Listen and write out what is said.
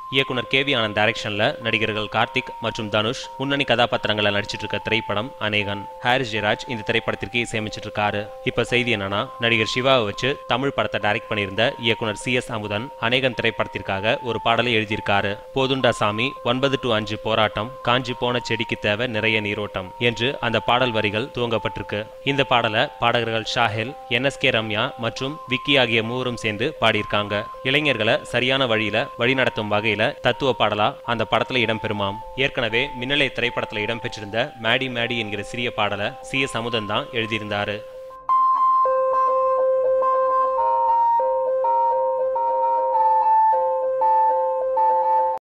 இயக்குனர் K V Anand டைரக்ஷன்ல நடிகர்கள் கார்த்திக் மற்றும் தனுஷ் முன்னணி கதாபாத்திரங்களை நடிச்சிட்டு இருக்க திரைப்படம் அநேகன் ஹாரிஸ் ஜெயராஜ் இந்த திரைப்படத்திற்கு இசையமைச்சிட்டு இருக்காரு இப்ப செய்தி என்னன்னா நடிகர் சிவாவை வச்சு தமிழ் படத்தை டைரக்ட் பண்ணியிருந்த இயக்குனர் சி எஸ் அமுதன் அநேகன் திரைப்படத்திற்காக ஒரு பாடலை எழுதியிருக்காரு போதுண்டா சாமி ஒன்பது டு அஞ்சு போராட்டம் காஞ்சி போன செடிக்கு தேவை நிறைய நீரோட்டம் என்று அந்த பாடல் வரிகள் துவங்கப்பட்டிருக்கு இந்த பாடலை பாடகர்கள் Shahil N S K Ramya மற்றும் விக்கி ஆகிய மூவரும் சேர்ந்து பாடியிருக்காங்க இளைஞர்களை சரியான வழியில வழிநடத்தும் வகையில தத்துவ பாடலா அந்த படத்துல இடம்பெறுமாம் ஏற்கனவே மின்னலை திரைப்படத்துல இடம்பெற்றிருந்த மேடி மேடி என்கிற சிறிய பாடலை சி எஸ் அமுதன் தான் எழுதியிருந்தாரு